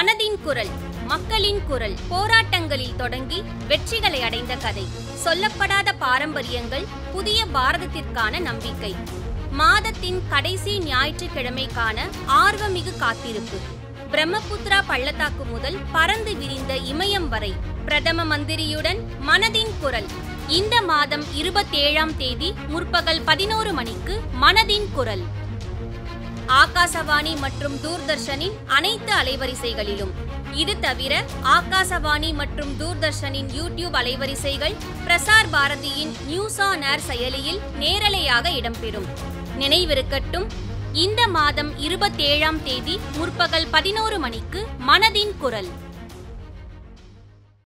மனதின் குரல் மக்களின் குரல் போராட்டங்களில் தொடங்கி வெற்றிகளை அடைந்த கதை சொல்லப்படாத பாரம்பரியங்கள் புதிய பாரதத்திற்கான நம்பிக்கை மாதத்தின் கடைசி ஞாயிற்றுக்கிழமைக்கான ஆர்வமிகு காத்திருப்பு பிரம்மபுத்திரா பள்ளத்தாக்கு முதல் பறந்து விரிந்த இமயம் வரை பிரதம மந்திரியுடன் மனதின் குரல் இந்த மாதம் இருபத்தேழாம் தேதி முற்பகல் பதினோரு மணிக்கு மனதின் குரல் ஆகாசவாணி மற்றும் தூர்தர்ஷனின் அனைத்து அலைவரிசைகளிலும் இது தவிர ஆகாசவாணி மற்றும் தூர்தர்ஷனின் யூடியூப் அலைவரிசைகள் பிரசார் பாரதியின் நியூஸ் ஆன் ஏர் செயலியில் நேரலையாக இடம்பெறும் நினைவிருக்கட்டும் இந்த மாதம் இருபத்தேழாம் தேதி முற்பகல் பதினோரு மணிக்கு மனதின் குரல்